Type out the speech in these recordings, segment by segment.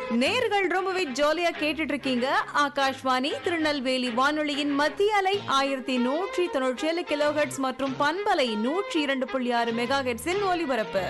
நேர்கள் ரொம்பவே ஜாலியா கேட்டுட்டு இருக்கீங்க ஆகாஷ்வாணி திருநெல்வேலி வானொலியின் மத்திய அலை ஆயிரத்தி நூற்றி தொண்ணூற்றி ஏழு கிலோஹெட்ஸ் மற்றும் பண்பலை நூற்றி இரண்டு புள்ளி ஆறு மெகா ஹெட்ஸின் ஒலிபரப்பு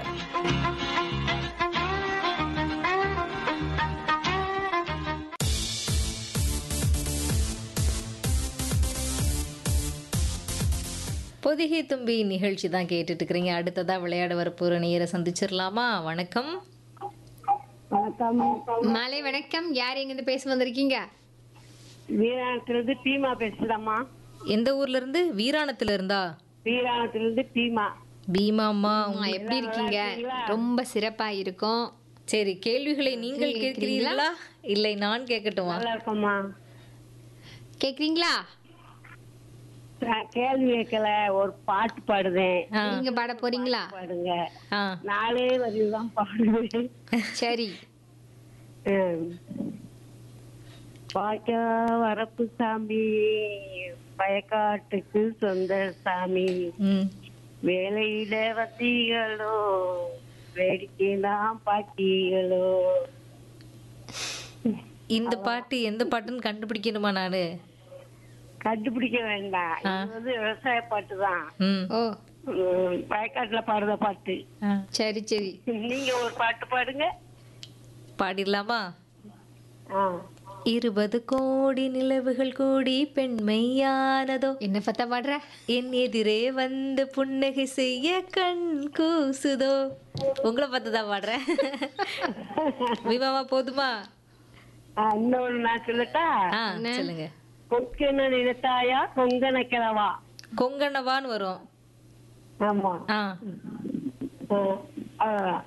பொதிகை தும்பி நிகழ்ச்சி தான் கேட்டுட்டு இருக்கிறீங்க அடுத்ததா விளையாட வரப்போற நேர சந்திச்சிடலாமா வணக்கம் வணக்கம் மாலை வணக்கம் யார் எங்க இருந்து பேச வந்திருக்கீங்க வீராணத்திலிருந்து பீமா பேசுறம்மா எந்த ஊர்ல இருந்து வீராணத்துல இருந்தா வீராணத்திலிருந்து பீமா பீமாம்மா அம்மா, எப்படி இருக்கீங்க ரொம்ப சிறப்பா இருக்கும் சரி கேள்விகளை நீங்கள் கேட்கிறீர்களா இல்லை நான் கேட்கட்டுமா நல்லா இருக்கம்மா கேக்குறீங்களா நான் கேள்வி கேட்கல ஒரு பாட்டு பாடுதேன் ஆ, நீங்க பாட போறீங்களா பாடுங்க ஆ, நாலே வரியில் தான் பாடுவேன் சரி ம். பாய்க்கா வரப்பு சாமி வயக்காட்டுக்கு சொந்த சாமி ம். வேலையில வந்தீங்களோ வேடிக்கை தான் பாக்கீங்களோ இந்த பாட்டு எந்த பாட்டுன்னு கண்டுபிடிக்கணுமா நானு கண்டுபிடிக்க வேண்டாம் இது வந்து விவசாய பாட்டு தான் ம் ஓ வயக்காட்டுல பாடுற பாட்டு ஆ, சரி சரி நீங்க ஒரு பாட்டு பாடுங்க பாடிடலாமா ஆ. இருபது கோடி நிலவுகள் கூடி பெண்மையானதோ என்ன பார்த்தா பாடுற என் எதிரே வந்து புன்னகை செய்ய கண் கூசுதோ உங்களை பார்த்து தான் பாடுறேன் விவாவா போதுமா ஆ, இன்னொன்னு நான் சொல்லட்டா ஆ சொல்லுங்க கொக்கன நிலத்தாயா கொங்கன கிழவா கொங்கணவான்னு வரும் ஆமா ஆ ஆ, அவ்வளவுதான்.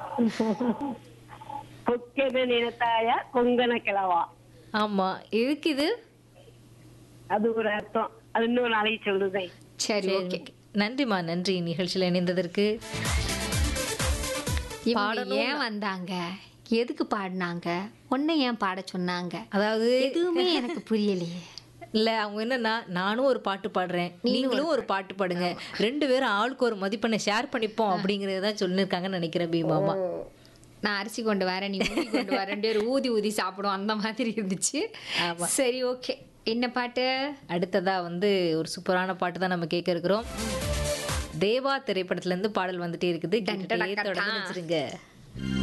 கொக்கன நிலத்தாயா கொங்கன கிழவா ஆமா எதுக்கு இது அது ஒரு அர்த்தம் அது இன்னொரு நாளைக்கு சொல்லுதேன் சரி சரி, ஓகே நன்றிம்மா நன்றி நிகழ்ச்சியில் இணைந்ததற்கு இவங்க ஏன் வந்தாங்க எதுக்கு பாடினாங்க உன்னை ஏன் பாட சொன்னாங்க அதாவது எதுவுமே எனக்கு புரியலையே இல்ல அவங்க என்னன்னா நானும் ஒரு பாட்டு பாடுறேன் நீங்களும் ஒரு பாட்டு பாடுங்க ரெண்டு பேரும் ஆளுக்கு ஒரு மதிப்பெண்ணை ஷேர் பண்ணிப்போம் அப்படிங்கறத தான் சொல்லியிருக்காங்கன்னு நினைக்கிறேன் பீமாமா நான் அரிசி கொண்டு வரேன் நீ ஊதி கொண்டு வர ரெண்டு பேரும் ஊதி ஊதி சாப்பிடும் அந்த மாதிரி இருந்துச்சு சரி ஓகே என்ன பாட்டு அடுத்ததா வந்து ஒரு சூப்பரான பாட்டு தான் நம்ம கேட்க இருக்கிறோம் தேவா திரைப்படத்துல இருந்து பாடல் வந்துட்டே இருக்குது கேட்டுட்டே தொடர்ந்து வச்சிருங்க